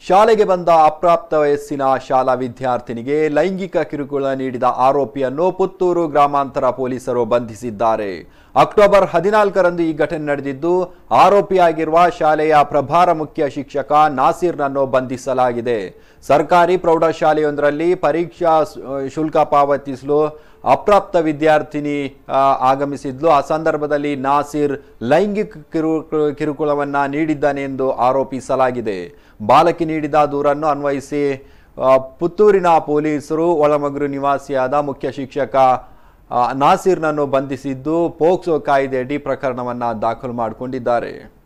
ಶಾಲೆಗೆ ಬಂದ ಅಪ್ರಾಪ್ತ ವಯಸ್ಸಿನ ಶಾಲಾ ವಿದ್ಯಾರ್ಥಿನಿಗೆ ಲೈಂಗಿಕ ಕಿರುಕುಳ ನೀಡಿದ ಆರೋಪಿಯನ್ನು ಪುತ್ತೂರು ಗ್ರಾಮಾಂತರ ಪೊಲೀಸರು ಬಂಧಿಸಿದ್ದಾರೆ ಅಕ್ಟೋಬರ್ ಹದಿನಾಲ್ಕರಂದು ಈ ಘಟನೆ ನಡೆದಿದ್ದು ಆರೋಪಿಯಾಗಿರುವ ಶಾಲೆಯ ಪ್ರಭಾರ ಮುಖ್ಯ ಶಿಕ್ಷಕ ನಾಸೀರ್ನನ್ನು ಬಂಧಿಸಲಾಗಿದೆ ಸರ್ಕಾರಿ ಪ್ರೌಢಶಾಲೆಯೊಂದರಲ್ಲಿ ಪರೀಕ್ಷಾ ಶು- ಶುಲ್ಕ ಪಾವತಿಸಲು ಅಪ್ರಾಪ್ತ ವಿದ್ಯಾರ್ಥಿನಿ ಆ, ಆಗಮಿಸಿದ್ಲು ಆ ಸಂದರ್ಭದಲ್ಲಿ ನಾಸೀರ್ ಲೈಂಗಿಕ ಕಿರು ಕಿರುಕುಳವನ್ನ ನೀಡಿದ್ದಾನೆ ಎಂದು ಆರೋಪಿಸಲಾಗಿದೆ ಬಾಲಕಿ ನೀಡಿದ ದೂರನ್ನು ಅನ್ವಯಿಸಿ ಆ, ಪುತ್ತೂರಿನ ಪೊಲೀಸರು ಒಳಮಗರು ನಿವಾಸಿಯಾದ ಮುಖ್ಯ ಶಿಕ್ಷಕ ಆ, ನಾಸೀರ್ನನ್ನು ಬಂಧಿಸಿದ್ದು ಪೋಕ್ಸೋ ಕಾಯ್ದೆಯಡಿ ಪ್ರಕರಣವನ್ನ ದಾಖಲು ಮಾಡಿಕೊಂಡಿದ್ದಾರೆ